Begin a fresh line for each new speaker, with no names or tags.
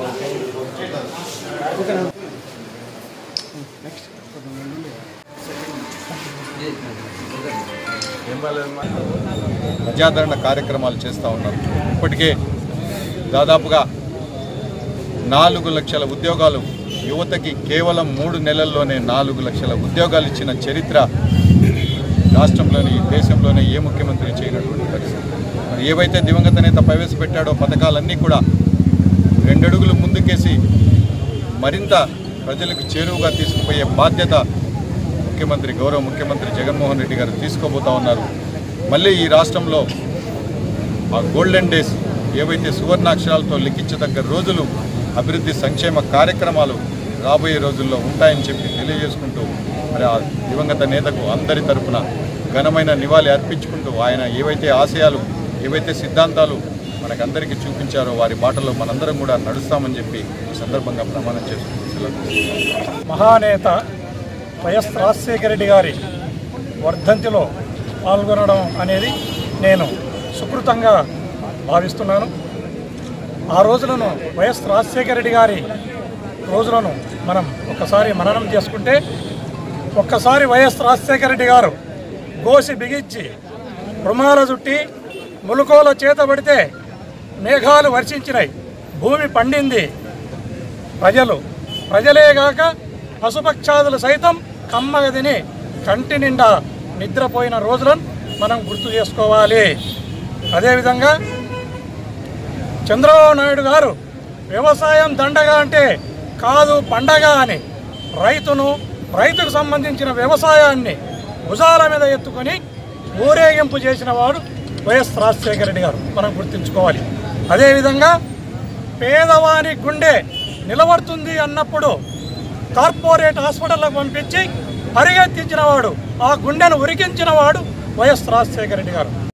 ప్రజాదరణ కార్యక్రమాలు చేస్తూ ఉన్నారు ఇప్పటికే దాదాపుగా నాలుగు లక్షల ఉద్యోగాలు యువతకి కేవలం మూడు నెలల్లోనే నాలుగు లక్షల ఉద్యోగాలు ఇచ్చిన చరిత్ర రాష్ట్రంలోని దేశంలోనే ఏ ముఖ్యమంత్రి చేయనటువంటి పరిస్థితి మరి ఏవైతే దివంగత నేత ప్రవేశపెట్టాడో పథకాలన్నీ కూడా రెండడుగులు ముందుకేసి మరింత ప్రజలకు చేరువుగా తీసుకుపోయే బాధ్యత ముఖ్యమంత్రి గౌరవ ముఖ్యమంత్రి జగన్మోహన్ రెడ్డి గారు తీసుకోబోతా ఉన్నారు మళ్ళీ ఈ రాష్ట్రంలో ఆ గోల్డెన్ డేస్ ఏవైతే సువర్ణాక్షరాలతో లిఖించదగ్గ రోజులు అభివృద్ధి సంక్షేమ కార్యక్రమాలు రాబోయే రోజుల్లో ఉంటాయని చెప్పి తెలియజేసుకుంటూ మరి ఆ దివంగత నేతకు అందరి తరపున ఘనమైన నివాళి అర్పించుకుంటూ ఆయన ఏవైతే ఆశయాలు ఏవైతే సిద్ధాంతాలు మనకందరికీ చూపించారో వారి బాటలో మనందరం కూడా నడుస్తామని చెప్పి ఈ సందర్భంగా ప్రమాణం చేసుకుంటూ సెలవు తీసుకుంటున్నాను.
మహానేత వైఎస్ రాజశేఖర రెడ్డి గారి వర్ధంతిలో పాల్గొనడం అనేది నేను సుకృతంగా భావిస్తున్నాను ఆ రోజులను వైఎస్ రాజశేఖర రెడ్డి గారి రోజులను మనం ఒక్కసారి మననం చేసుకుంటే ఒక్కసారి వైఎస్ రాజశేఖర రెడ్డి గారు గోసి బిగించి రుమాల చుట్టి ములుకోల చేత పడితే మేఘాలు వర్షించినాయి భూమి పండింది ప్రజలు ప్రజలేగాక పశుపక్షాదులు సైతం కమ్మగ తిని కంటి నిండా నిద్రపోయిన రోజులను మనం గుర్తు చేసుకోవాలి అదేవిధంగా చంద్రబాబు నాయుడు గారు వ్యవసాయం దండగా అంటే కాదు పండగ అని రైతును రైతుకు సంబంధించిన వ్యవసాయాన్ని భుజాల మీద ఎత్తుకొని ఊరేగింపు చేసిన వాడు వైఎస్ రాజశేఖర రెడ్డి గారు మనం గుర్తుంచుకోవాలి అదేవిధంగా పేదవాని గుండె నిలబడుతుంది అన్నప్పుడు కార్పొరేట్ హాస్పిటల్లకు పంపించి పరిగెత్తించిన వాడు ఆ గుండెను ఉరికించిన వాడు వైఎస్ రాజశేఖర రెడ్డి గారు